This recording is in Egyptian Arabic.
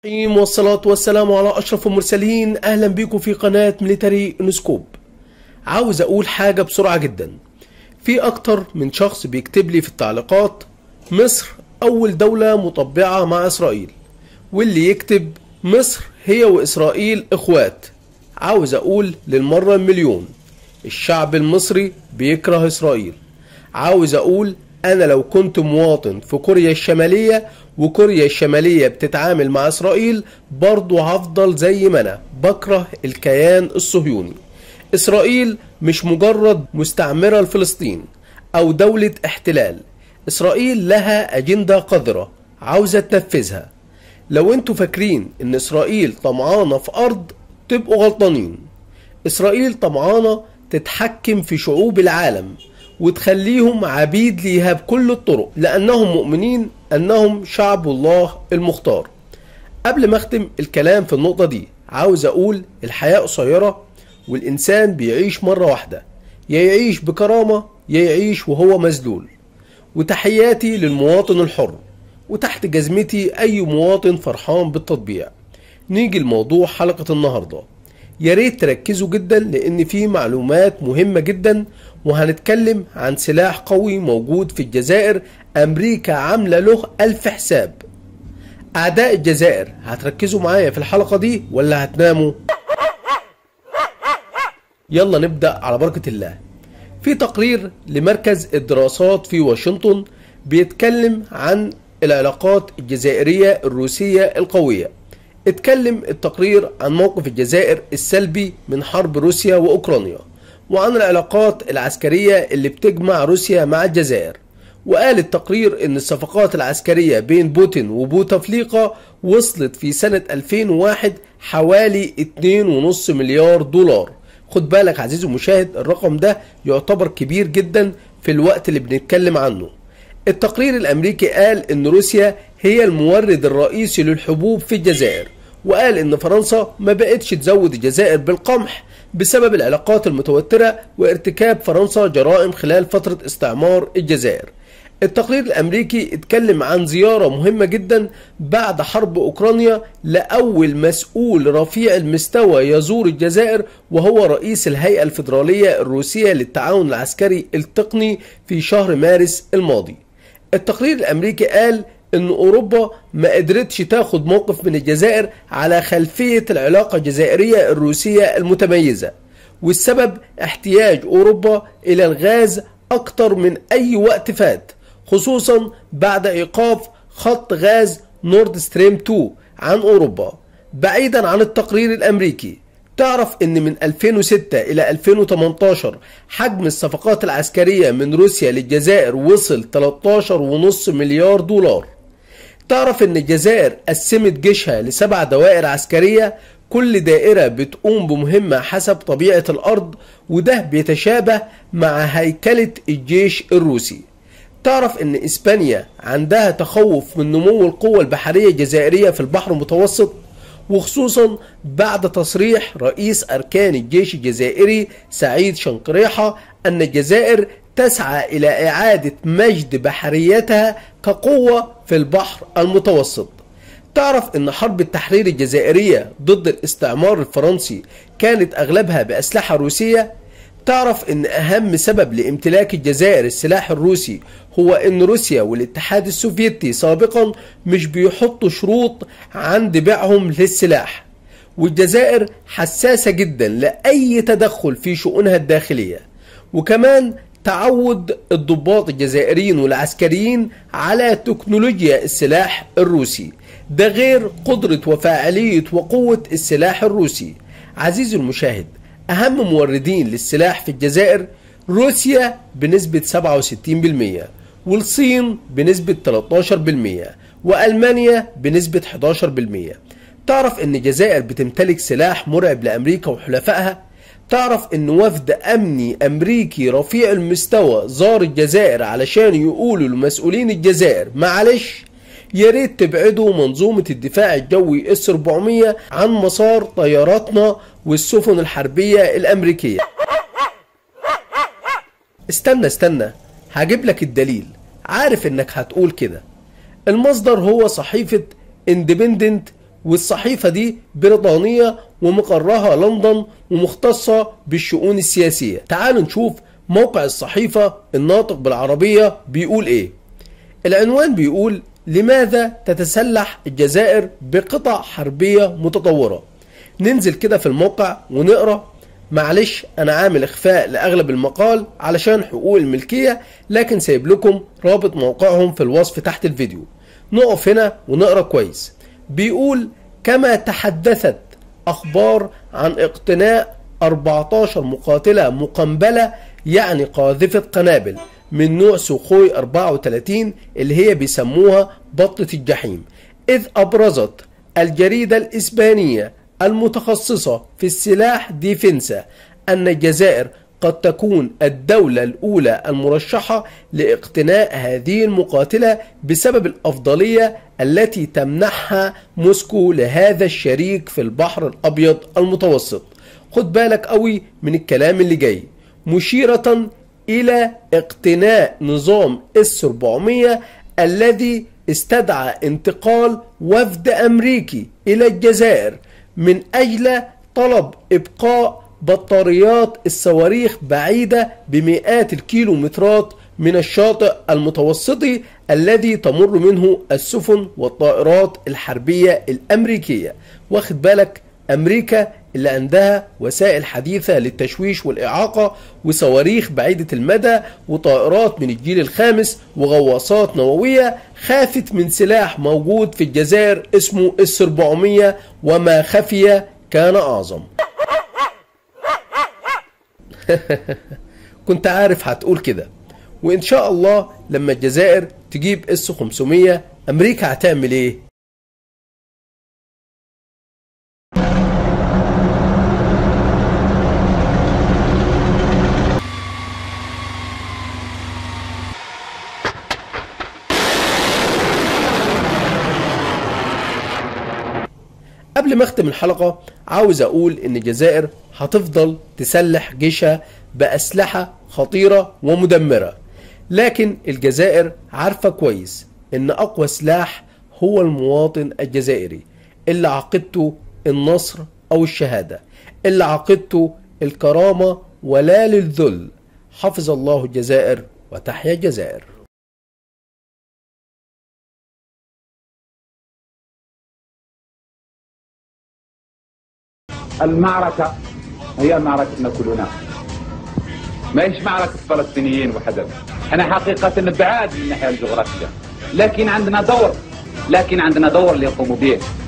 الرحيم والصلاة والسلام على أشرف المرسلين أهلا بيكم في قناة ميليتري نسكوب عاوز أقول حاجة بسرعة جدا في أكتر من شخص بيكتب لي في التعليقات مصر أول دولة مطبعة مع إسرائيل واللي يكتب مصر هي وإسرائيل إخوات عاوز أقول للمرة المليون الشعب المصري بيكره إسرائيل عاوز أقول أنا لو كنت مواطن في كوريا الشمالية وكوريا الشمالية بتتعامل مع إسرائيل برضو هفضل زي ما أنا بكره الكيان الصهيوني إسرائيل مش مجرد مستعمرة لفلسطين أو دولة احتلال إسرائيل لها أجندة قذرة عاوزة تنفذها لو انتوا فاكرين ان إسرائيل طمعانة في أرض تبقوا غلطانين إسرائيل طمعانة تتحكم في شعوب العالم وتخليهم عبيد ليها بكل الطرق لأنهم مؤمنين أنهم شعب الله المختار قبل ما أختم الكلام في النقطة دي عاوز أقول الحياة قصيرة والإنسان بيعيش مرة واحدة يا يعيش بكرامة يا يعيش وهو مذلول وتحياتي للمواطن الحر وتحت جزمتي أي مواطن فرحان بالتطبيع نيجي لموضوع حلقة النهارده يا ريت تركزوا جدا لان في معلومات مهمه جدا وهنتكلم عن سلاح قوي موجود في الجزائر امريكا عامله له الف حساب اعداء الجزائر هتركزوا معايا في الحلقه دي ولا هتناموا يلا نبدا على بركه الله في تقرير لمركز الدراسات في واشنطن بيتكلم عن العلاقات الجزائريه الروسيه القويه اتكلم التقرير عن موقف الجزائر السلبي من حرب روسيا واوكرانيا وعن العلاقات العسكرية اللي بتجمع روسيا مع الجزائر وقال التقرير ان الصفقات العسكرية بين بوتين وبوتفليقة وصلت في سنة 2001 حوالي 2.5 مليار دولار خد بالك عزيزي المشاهد الرقم ده يعتبر كبير جدا في الوقت اللي بنتكلم عنه التقرير الامريكي قال ان روسيا هي المورد الرئيسي للحبوب في الجزائر وقال ان فرنسا ما بقتش تزود الجزائر بالقمح بسبب العلاقات المتوترة وارتكاب فرنسا جرائم خلال فترة استعمار الجزائر التقرير الامريكي اتكلم عن زيارة مهمة جدا بعد حرب اوكرانيا لاول مسؤول رفيع المستوى يزور الجزائر وهو رئيس الهيئة الفيدرالية الروسية للتعاون العسكري التقني في شهر مارس الماضي التقرير الامريكي قال ان اوروبا ما قدرتش تاخد موقف من الجزائر على خلفية العلاقة الجزائرية الروسية المتميزة والسبب احتياج اوروبا الى الغاز اكتر من اي وقت فات خصوصا بعد ايقاف خط غاز نورد ستريم 2 عن اوروبا بعيدا عن التقرير الامريكي تعرف ان من 2006 الى 2018 حجم الصفقات العسكرية من روسيا للجزائر وصل 13.5 مليار دولار تعرف ان الجزائر قسمت جيشها لسبع دوائر عسكرية كل دائرة بتقوم بمهمة حسب طبيعة الارض وده بيتشابه مع هيكلة الجيش الروسي تعرف ان اسبانيا عندها تخوف من نمو القوة البحرية الجزائرية في البحر المتوسط وخصوصا بعد تصريح رئيس أركان الجيش الجزائري سعيد شنقريحة أن الجزائر تسعى إلى إعادة مجد بحريتها كقوة في البحر المتوسط تعرف أن حرب التحرير الجزائرية ضد الاستعمار الفرنسي كانت أغلبها بأسلحة روسية تعرف ان اهم سبب لامتلاك الجزائر السلاح الروسي هو ان روسيا والاتحاد السوفيتي سابقا مش بيحطوا شروط عند بيعهم للسلاح والجزائر حساسة جدا لأي تدخل في شؤونها الداخلية وكمان تعود الضباط الجزائريين والعسكريين على تكنولوجيا السلاح الروسي ده غير قدرة وفاعلية وقوة السلاح الروسي عزيزي المشاهد أهم موردين للسلاح في الجزائر روسيا بنسبة 67% والصين بنسبة 13% وألمانيا بنسبة 11% تعرف أن الجزائر بتمتلك سلاح مرعب لأمريكا وحلفائها تعرف أن وفد أمني أمريكي رفيع المستوى زار الجزائر علشان يقولوا لمسؤولين الجزائر معلش يا ريت تبعدوا منظومة الدفاع الجوي اس 400 عن مسار طياراتنا والسفن الحربية الأمريكية استنى استنى هجيب لك الدليل عارف انك هتقول كده المصدر هو صحيفة اندبندنت والصحيفة دي بريطانية ومقرها لندن ومختصة بالشؤون السياسية تعالوا نشوف موقع الصحيفة الناطق بالعربية بيقول ايه العنوان بيقول لماذا تتسلح الجزائر بقطع حربية متطورة ننزل كده في الموقع ونقرأ معلش انا عامل اخفاء لاغلب المقال علشان حقوق الملكية لكن سايب لكم رابط موقعهم في الوصف تحت الفيديو نقف هنا ونقرأ كويس بيقول كما تحدثت اخبار عن اقتناء 14 مقاتلة مقنبلة يعني قاذفة قنابل من نوع سوخوي 34 اللي هي بيسموها بطة الجحيم إذ أبرزت الجريدة الإسبانية المتخصصة في السلاح ديفنسا أن الجزائر قد تكون الدولة الأولى المرشحة لاقتناء هذه المقاتلة بسبب الأفضلية التي تمنحها موسكو لهذا الشريك في البحر الأبيض المتوسط خد بالك قوي من الكلام اللي جاي مشيرة إلى اقتناء نظام اس 400 الذي استدعى انتقال وفد أمريكي إلى الجزائر من أجل طلب إبقاء بطاريات الصواريخ بعيدة بمئات الكيلومترات من الشاطئ المتوسطي الذي تمر منه السفن والطائرات الحربية الأمريكية واخد بالك أمريكا اللي عندها وسائل حديثة للتشويش والإعاقة وصواريخ بعيدة المدى وطائرات من الجيل الخامس وغواصات نووية خافت من سلاح موجود في الجزائر اسمه اس 400 وما خفي كان أعظم كنت عارف هتقول كده وإن شاء الله لما الجزائر تجيب اس 500 أمريكا هتعمل إيه؟ قبل ما اختم الحلقة عاوز اقول ان الجزائر هتفضل تسلح جيشها بأسلحة خطيرة ومدمرة لكن الجزائر عارفة كويس ان اقوى سلاح هو المواطن الجزائري اللي عقدته النصر او الشهادة اللي عقدته الكرامة ولا للذل حفظ الله الجزائر وتحيا الجزائر المعركة هي معركتنا كلنا ما هيش معركة فلسطينيين وحدث احنا حقيقة بعاد من الناحية الجغرافية لكن عندنا دور لكن عندنا دور اللي يقوموا به